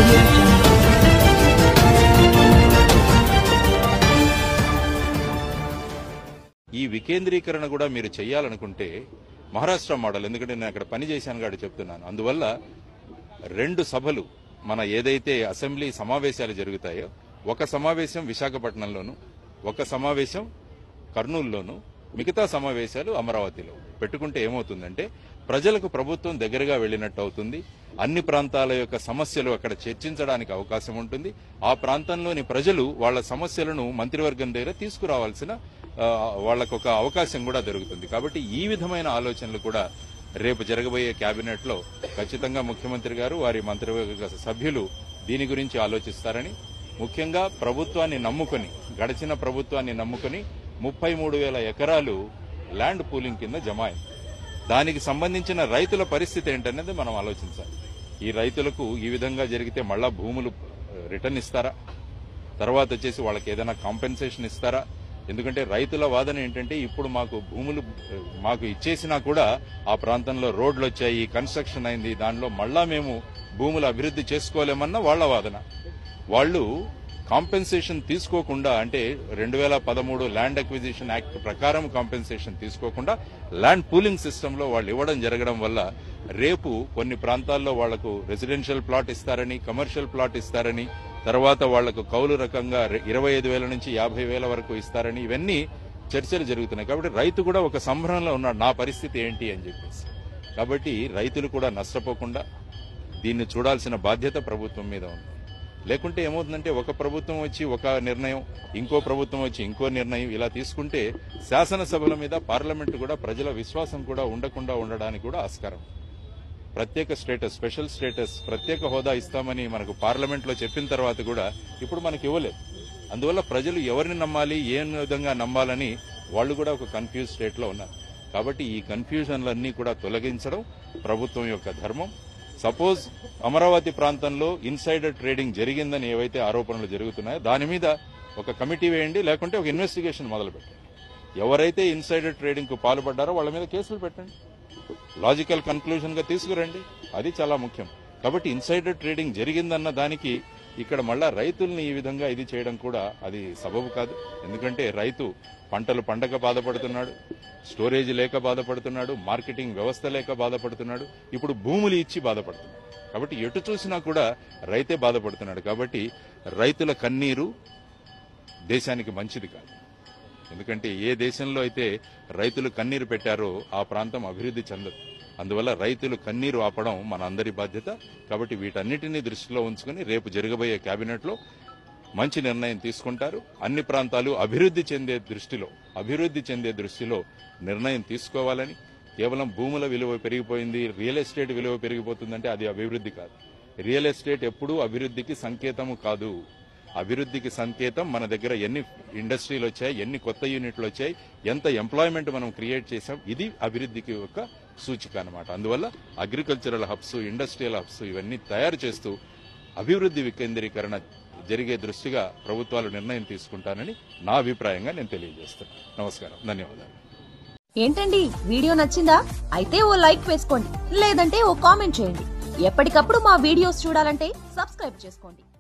audio jungle. ఈ వికేంద్రీకరణ కూడా మీరు చేయాలనుకుంటే మహారాష్ట్ర మోడల్ ఎందుకంటే నేను అక్కడ పని చేశాను కాబట్టి చెప్తున్నాను అందువల్ల రెండు సభలు మన ఏదైతే అసెంబ్లీ సమావేశాలు జరుగుతాయో ఒక సమావేశం విశాఖపట్నంలోను ఒక సమావేశం కర్నూలులోను మిగతా సమావేశాలు అమరావతిలో పెట్టుకుంటే ఏమవుతుందంటే ప్రజలకు ప్రభుత్వం దగ్గరగా వెళ్ళినట్టు అవుతుంది అన్ని ప్రాంతాల యొక్క సమస్యలు అక్కడ చర్చించడానికి అవకాశం ఉంటుంది ఆ ప్రాంతంలోని ప్రజలు వాళ్ళ సమస్యలను మంత్రివర్గం దగ్గర తీసుకురావాల్సిన ఆ, వాళ్ళకు ఒక అవకాశం కూడా దొరుకుతుంది కాబట్టి ఈ విధమైన ఆలోచనలు కూడా రేపు జరగబోయే కేబినెట్ లో ఖచ్చితంగా ముఖ్యమంత్రి గారు వారి మంత్రివర్గ సభ్యులు దీని గురించి ఆలోచిస్తారని ముఖ్యంగా ప్రభుత్వాన్ని నమ్ముకొని గడిచిన ప్రభుత్వాన్ని నమ్ముకొని ముప్పై మూడు వేల ఎకరాలు ల్యాండ్ పూలింగ్ కింద జమ అయింది దానికి సంబంధించిన రైతుల పరిస్థితి ఏంటనేది మనం ఆలోచించాలి ఈ రైతులకు ఈ విధంగా జరిగితే మళ్ళా భూములు రిటర్న్ ఇస్తారా తర్వాత వచ్చేసి వాళ్ళకి ఏదైనా కాంపెన్సేషన్ ఇస్తారా ఎందుకంటే రైతుల వాదన ఏంటంటే ఇప్పుడు మాకు భూములు ఆ, మాకు ఇచ్చేసినా కూడా ఆ ప్రాంతంలో రోడ్లు వచ్చాయి కన్స్ట్రక్షన్ అయింది దానిలో మళ్ళా మేము భూములు అభివృద్ధి చేసుకోలేమన్న వాళ్ళ వాదన వాళ్ళు కాంపెన్సేషన్ తీసుకోకుండా అంటే రెండు వేల పదమూడు ల్యాండ్ అక్విజిషన్ యాక్ట్ ప్రకారం కాంపెన్సేషన్ తీసుకోకుండా ల్యాండ్ పూలింగ్ సిస్టమ్ లో వాళ్ళు ఇవ్వడం జరగడం వల్ల రేపు కొన్ని ప్రాంతాల్లో వాళ్లకు రెసిడెన్షియల్ ప్లాట్ ఇస్తారని కమర్షియల్ ప్లాట్ ఇస్తారని తర్వాత వాళ్లకు కౌలు రకంగా రె- ఇరవై ఐదు వేల నుంచి యాభై వేల వరకు ఇస్తారని ఇవన్నీ చర్చలు జరుగుతున్నాయి కాబట్టి రైతు కూడా ఒక సంభ్రమంలో ఉన్నాడు నా పరిస్థితి ఏంటి అని చెప్పేసి కాబట్టి రైతులు కూడా నష్టపోకుండా దీన్ని చూడాల్సిన బాధ్యత ప్రభుత్వం మీద ఉంది లేకుంటే ఏమవుతుందంటే ఒక ప్రభుత్వం వచ్చి ఒక నిర్ణయం ఇంకో ప్రభుత్వం వచ్చి ఇంకో నిర్ణయం ఇలా తీసుకుంటే శాసనసభల మీద పార్లమెంట్ కూడా ప్రజల విశ్వాసం కూడా ఉండకుండా ఉండడానికి కూడా ఆస్కారం ప్రత్యేక స్టేటస్ స్పెషల్ స్టేటస్ ప్రత్యేక హోదా ఇస్తామని మనకు పార్లమెంట్ లో చెప్పిన తర్వాత కూడా ఇప్పుడు మనకి ఇవ్వలేదు అందువల్ల ప్రజలు ఎవరిని నమ్మాలి ఏ విధంగా నమ్మాలని వాళ్ళు కూడా ఒక కన్ఫ్యూజ్ స్టేట్ లో ఉన్నారు కాబట్టి ఈ కన్ఫ్యూజన్లన్నీ కూడా తొలగించడం ప్రభుత్వం యొక్క ధర్మం సపోజ్ అమరావతి ప్రాంతంలో ఇన్సైడర్ ట్రేడింగ్ జరిగిందని ఏవైతే ఆరోపణలు జరుగుతున్నాయో దాని మీద ఒక కమిటీ వేయండి లేకుంటే ఒక ఇన్వెస్టిగేషన్ మొదలు పెట్టండి ఎవరైతే ఇన్సైడర్ ట్రేడింగ్ కు పాల్పడ్డారో వాళ్ళ మీద కేసులు పెట్టండి లాజికల్ కన్క్లూజన్ గా తీసుకురండి అది చాలా ముఖ్యం కాబట్టి ఇన్సైడర్ ట్రేడింగ్ జరిగిందన్న దానికి ఇక్కడ మళ్ళా రైతుల్ని ఈ విధంగా ఇది చేయడం కూడా అది సబబు కాదు ఎందుకంటే రైతు పంటలు పండగ బాధపడుతున్నాడు స్టోరేజ్ లేక బాధపడుతున్నాడు మార్కెటింగ్ వ్యవస్థ లేక బాధపడుతున్నాడు ఇప్పుడు భూములు ఇచ్చి బాధపడుతున్నాడు కాబట్టి ఎటు చూసినా కూడా రైతే బాధపడుతున్నాడు కాబట్టి రైతుల కన్నీరు దేశానికి మంచిది కాదు ఎందుకంటే ఏ దేశంలో అయితే రైతులు కన్నీరు పెట్టారో ఆ ప్రాంతం అభివృద్ధి చెందదు అందువల్ల రైతులు కన్నీరు ఆపడం మన అందరి బాధ్యత కాబట్టి వీటన్నిటినీ దృష్టిలో ఉంచుకుని రేపు జరగబోయే కేబినెట్ లో మంచి నిర్ణయం తీసుకుంటారు అన్ని ప్రాంతాలు అభివృద్ధి చెందే దృష్టిలో అభివృద్ధి చెందే దృష్టిలో నిర్ణయం తీసుకోవాలని కేవలం భూముల విలువ పెరిగిపోయింది రియల్ ఎస్టేట్ విలువ పెరిగిపోతుందంటే అది అభివృద్ధి కాదు రియల్ ఎస్టేట్ ఎప్పుడూ అభివృద్ధికి సంకేతము కాదు అభివృద్ధికి సంకేతం మన దగ్గర ఎన్ని ఇండస్ట్రీలు వచ్చాయి ఎన్ని కొత్త యూనిట్లు వచ్చాయి ఎంత ఎంప్లాయ్మెంట్ మనం క్రియేట్ చేసాం ఇది అభివృద్ధికి ఒక సూచిక అన్నమాట అందువల్ల అగ్రికల్చరల్ హబ్స్ ఇండస్ట్రియల్ హబ్స్ ఇవన్నీ తయారు చేస్తూ అభివృద్ధి వికేంద్రీకరణ జరిగే దృష్టిగా ప్రభుత్వాలు నిర్ణయం తీసుకుంటానని నా అభిప్రాయంగా నేను తెలియజేస్తున్నాను నమస్కారం ధన్యవాదాలు ఏంటండి వీడియో నచ్చిందా అయితే ఓ లైక్ వేసుకోండి లేదంటే ఓ కామెంట్ చేయండి ఎప్పటికప్పుడు మా వీడియోస్ చూడాలంటే సబ్స్క్రైబ్ చేసుకోండి